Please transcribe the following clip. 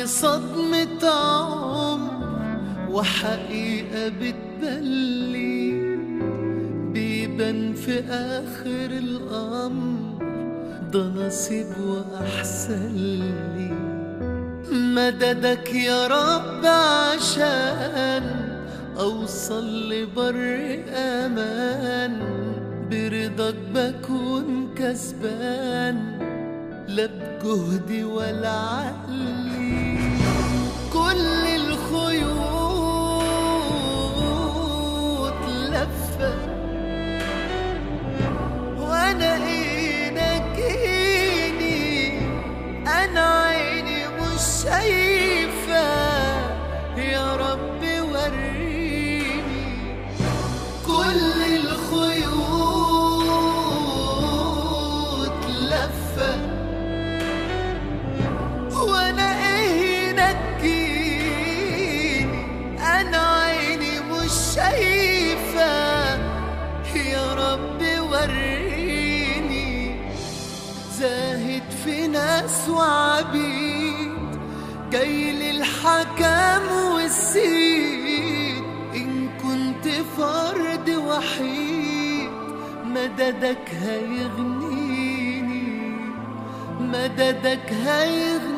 صدمة عمر وحقيقة بتبلي بيبان في آخر الأمر ده نصيب وأحسن لي مددك يا رب عشان أوصل لبر أمان برضاك بكون كسبان لا بجهدي ولا عقلي كل الخيوط لفة وانا ايه نجيني انا عيني مش شايفة يا رب وريني كل الخيوط لفة وانا ايه نجيني انا عيني مش شايفة يا رب وريني زاهد في ناس وعبيد جاي للحكم والسيد إن كنت فرد وحيد مددك هيغنيني مددك هيغنيني